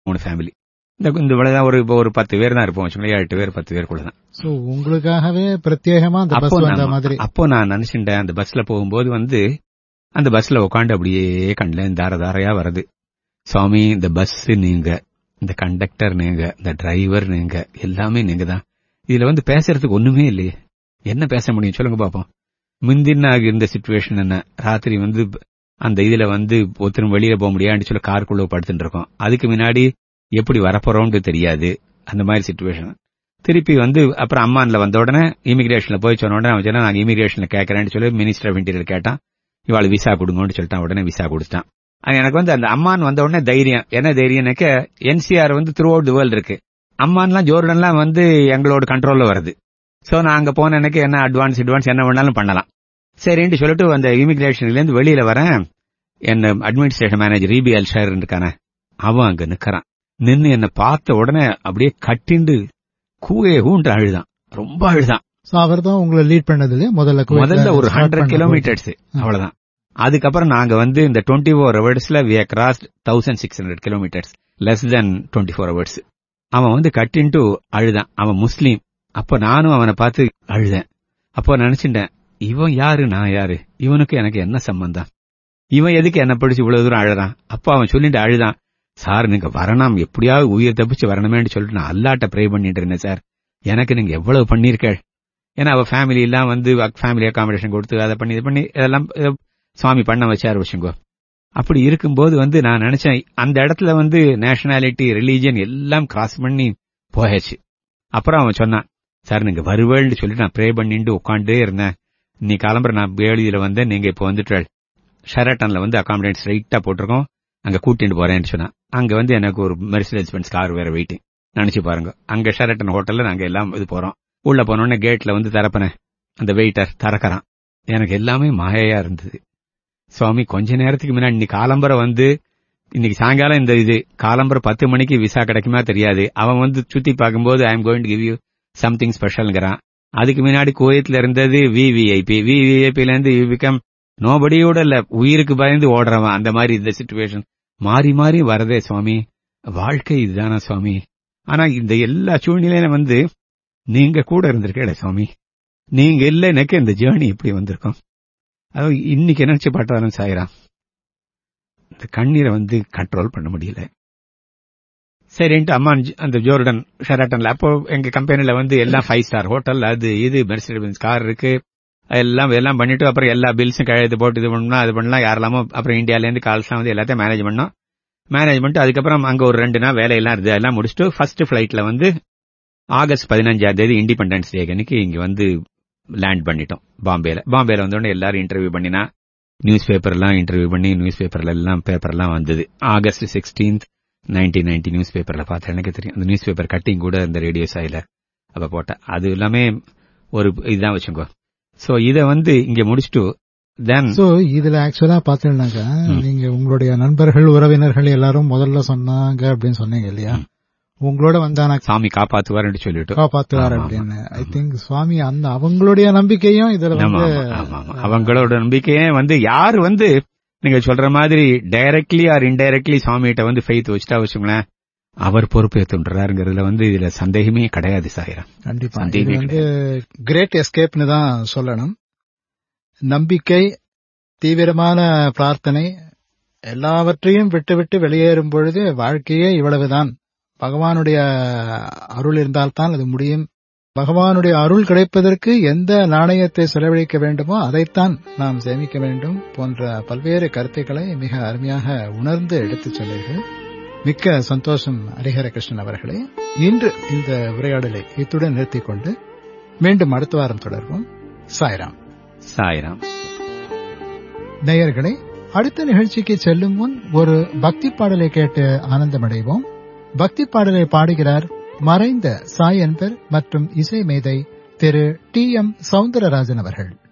மூணு ஃபேமிலி இந்த இந்த இவ்வளவுதான் ஒரு இப்போ ஒரு பத்து பேர் தான் இருப்போம் வச்சுக்கோங்களேன் ஏழு எட்டு பேர் பத்து பேருக்குள்ள தான் சோ உங்களுக்காகவே பிரத்யேகமா அந்த பஸ் அப்போ வந்த நான் மாதிரி அப்போ நான் நினைச்சுட்டேன் அந்த பஸ்ல போகும்போது வந்து அந்த பஸ்ல உட்காந்து அப்படியே கண்ணுல தார தாரையா வருது சுவாமி இந்த பஸ் நீங்க இந்த கண்டக்டர் நீங்க இந்த டிரைவர் நீங்க எல்லாமே நீங்க தான் இதுல வந்து பேசுறதுக்கு ஒண்ணுமே இல்லையே என்ன பேச முடியும் சொல்லுங்க பாப்போம் முந்தின இருந்த சுச்சுவேஷன் என்ன ராத்திரி வந்து அந்த இதுல வந்து ஒருத்தரும் வெளியில போக முடியாதுன்னு சொல்லி காருக்குள்ள படுத்துட்டு இருக்கோம் அதுக்கு முன்னாடி எப்படி வரப்போறோம்னு தெரியாது அந்த மாதிரி சுச்சுவேஷன் திருப்பி வந்து அப்புறம் அம்மான்ல வந்த உடனே இமிகிரேஷன்ல போய் சொன்ன உடனே அவன் சொன்னா நாங்க இமிகிரேஷன்ல கேட்கறேன்னு சொல்லி மினிஸ்டர் ஆஃப் இன்டீரியர் கேட்டான் இவாள் விசா கொடுங்கன்னு சொல்லிட்டான் உடனே விசா கொடுத்தான் அது எனக்கு வந்து அந்த அம்மான் வந்த உடனே தைரியம் என்ன தைரியம்னாக்க என்சிஆர் வந்து த்ரூ அவுட் தி வேர்ல்டு இருக்கு அம்மான்லாம் ஜோர்டன்லாம் வந்து எங்களோட கண்ட்ரோல்ல வருது சோ நான் அங்க போன எனக்கு என்ன அட்வான்ஸ் அட்வான்ஸ் என்ன வேணாலும் பண்ணலாம் சரின்ட்டு சொல்லிட்டு அந்த இமிகிரேஷன்ல இருந்து வெளியில வரேன் என்ன அட்மினிஸ்ட்ரேஷன் மேனேஜர் இபி அல்ஷார் இருக்கானே அவன் அங்க நிக்கறான் நின்னு என்ன பார்த்த உடனே அப்படியே கட்டிண்டு கூவே ஊன்று அழுதான் ரொம்ப அழுதான் சோ அவர் தான் உங்களை லீட் பண்ணது இல்லையா முதல்ல குவைத்ல முதல்ல ஒரு start ஹண்ட்ரட் பண்ணும்போது. கிலோமீட்டர்ஸ் அவ்வளவுதான் அதுக்கப்புறம் நாங்க வந்து இந்த டுவெண்ட்டி ஃபோர் ஹவர்ஸ்ல we cross thousand six hundred kilometres less than twenty four hours அவன் வந்து கட்டின்ட்டு அழுதான் அவன் முஸ்லீம் அப்ப நானும் அவனை பார்த்து அழுதேன் அப்போ நினைச்சிட்டேன் இவன் யாரு நான் யாரு இவனுக்கு எனக்கு என்ன சம்பந்தம் இவன் எதுக்கு என்ன படிச்சு இவ்வளவு தூரம் அழுறான் அப்ப அவன் சொல்லிட்டு அழுதான் சார் நீங்க வரணும் எப்படியாவது உயிர் தப்பிச்சு வரணுமேன்னு சொல்லிட்டு நான் அல்லாட்ட ப்ரே பண்ணிட்டு இருந்தேன் சார் எனக்கு நீங்க எவ்வளவு பண்ணிருக்கேள் ஏன்னா அவ ஃபேமிலி எல்லாம் வந்து ஃபேமிலி அகாமடேஷன் கொடுத்து அதை பண்ணி இது பண்ணி இதெல்லாம் அஹ், சுவாமி பண்ண வச்சார் வச்சுங்கோ அப்படி இருக்கும்போது வந்து நான் நினைச்சேன் அந்த இடத்துல வந்து நேஷனாலிட்டி ரிலீஜன் எல்லாம் கிராஸ் பண்ணி போயாச்சு அப்புறம் அவன் சொன்னான் சார் நீங்க வருவேள்னு சொல்லிட்டு நான் ப்ரே பண்ணிட்டு உட்காண்டே இருந்தேன் நீ கிளம்புற நான் பேழியில வந்தேன் நீங்க இப்போ வந்துட்டாள் ஷெரட்டன்ல வந்து அகாமடேட் ஸ்ட்ரைட்டா போட்டிருக்கோம் அங்க கூட்டிட்டு போறேன்னு சொன்னா அங்க வந்து எனக்கு ஒரு மெர்சிடஸ் பென்ஸ் கார் வேற வெயிட்டிங் நினைச்சு பாருங்க அங்க ஷெரட்டன் ஹோட்டல்ல நாங்க எல்லாம் இது போறோம் உள்ள போனோடனே கேட்ல வந்து திறப்பனேன் அந்த வெயிட்டர் திறக்கறான் எனக்கு எல்லாமே மாயையா இருந்தது சுவாமி கொஞ்ச நேரத்துக்கு முன்னாடி இன்னைக்கு காலம்பரை வந்து இன்னைக்கு சாயங்காலம் இந்த இது காலம்பரை பத்து மணிக்கு விசா கிடைக்குமா தெரியாது அவன் வந்து சுத்தி பார்க்கும்போது I'm going to give you something ஸ்பெஷல்ங்கிறான் அதுக்கு முன்னாடி குவைத்ல இருந்தது விவிஐபி விவிஐபில இருந்து யூ பிகம் நோபடியோட இல்ல உயிருக்கு பயந்து ஓடுறவன் அந்த மாதிரி இந்த சுச்சுவேஷன் மாறி மாறி வரதே சுவாமி வாழ்க்கை இதுதானா சுவாமி ஆனா இந்த எல்லா சூழ்நிலையிலும் வந்து நீங்க கூட இருந்திருக்கே சுவாமி நீங்க இல்ல எனக்கு இந்த ஜேர்னி இப்படி வந்திருக்கும் அது இன்னைக்கு நினைச்சு பாட்டாலும் சாயிராம் இந்த கண்ணீரை வந்து கண்ட்ரோல் பண்ண முடியல சரின்ட்டு அம்மா அந்த ஜோர்டன் ஷெராட்டன்ல அப்போ எங்க கம்பெனில வந்து எல்லாம் ஃபைவ் ஸ்டார் ஹோட்டல் அது இது மெர்சிடஸ் கார் இருக்கு எல்லாம் எல்லாம் பண்ணிட்டு அப்புறம் எல்லா பில்ஸும் கழுத்து போட்டு இது பண்ணலாம் அது பண்ணலாம் யாரெல்லாமோ அப்புறம் இந்தியால இருந்து கால்ஸ்லாம் வந்து எல்லாத்தையும் மேனேஜ் பண்ணோம் மேனேஜ்மெண்ட் அதுக்கப்புறம் அங்க ஒரு ரெண்டு நாள் வேலையெல்லாம் இருந்தது எல்லாம் முடிச்சுட்டு ஃபர்ஸ்ட் ஃபிளைட்ல வந்து ஆகஸ்ட் பதினஞ்சாம் தேதி இண்டிபெண்டன்ஸ் டே அன்னைக்கு இங்க வந்து லேண்ட் பண்ணிட்டோம் பாம்பேல பாம்பேல வந்த உடனே எல்லாரும் இன்டர்வியூ பண்ணினா நியூஸ் பேப்பர் எல்லாம் இன்டர்வியூ பண்ணி நியூஸ் பேப்பர்ல எல்லாம் பேப்பர் எல்லாம் வந்தது August sixteenth nineteen ninety news பேப்பர்ல பார்த்தேன் எனக்கு தெரியும் அந்த நியூஸ் பேப்பர் கட்டிங் கூட இந்த ரேடியோ சாயில அப்ப போட்டேன் அது எல்லாமே ஒரு இதுதான் வச்சுக்கோ சோ இத வந்து இங்க முடிச்சுட்டு தென் சோ இதுல ஆக்சுவலா பாத்தீங்கன்னாக்கா ம். நீங்க உங்களுடைய நண்பர்கள் உறவினர்கள் எல்லாரும் முதல்ல சொன்னாங்க அப்படின்னு சொன்னீங்க இல்லையா ம். உங்களோட வந்தானா சாமி காப்பாத்துவாருன்னு சொல்லிட்டு காப்பாத்துவார் ஆமா, அப்படின்னு ஆமா. ஐ திங்க் சுவாமி அந்த அவங்களுடைய நம்பிக்கையும் இதுல ஆமா, வந்து ஆமா, ஆமா, ஆமா. அவங்களோட நம்பிக்கையே வந்து யாரு வந்து நீங்க சொல்ற மாதிரி டைரக்ட்லி ஆர் இன்டைரக்ட்லி சாமிகிட்ட வந்து ஃபெய்த் வச்சுட்டா வச்சுங்களேன் அவர் பொறுப்பேற்றுறாருங்கிறதுல வந்து இதுல சந்தேகமே கிடையாது சாயிரம் கண்டிப்பா இது சந்தேகமே வந்து கிரேட் எஸ்கேப்னு தான் சொல்லணும் நம்பிக்கை தீவிரமான பிரார்த்தனை எல்லாவற்றையும் விட்டு விட்டு வெளியேறும் பொழுது வாழ்க்கையே இவ்வளவுதான் பகவானுடைய அருள் இருந்தால்தான் அது முடியும் பகவானுடைய அருள் கிடைப்பதற்கு எந்த நாணயத்தை செலவழிக்க வேண்டுமோ அதைத்தான் நாம் சேமிக்க வேண்டும் போன்ற பல்வேறு கருத்துக்களை மிக அருமையாக உணர்ந்து எடுத்துச் சொன்னீர்கள் மிக்க சந்தோஷம் ஹரிஹர கிருஷ்ணன் அவர்களே இன்று இந்த உரையாடலை இத்துடன் நிறுத்திக் கொண்டு மீண்டும் அடுத்த வாரம் தொடர்வோம் சாய்ராம் சாயிரம் நேயர்களே அடுத்த நிகழ்ச்சிக்கு செல்லும் முன் ஒரு பக்தி பாடலை கேட்டு ஆனந்தமடைவோம் பக்தி பாடலை பாடுகிறார் மறைந்த சாய் என்பர் மற்றும் இசை மேதை திரு டி எம் சவுந்தரராஜன் அவர்கள்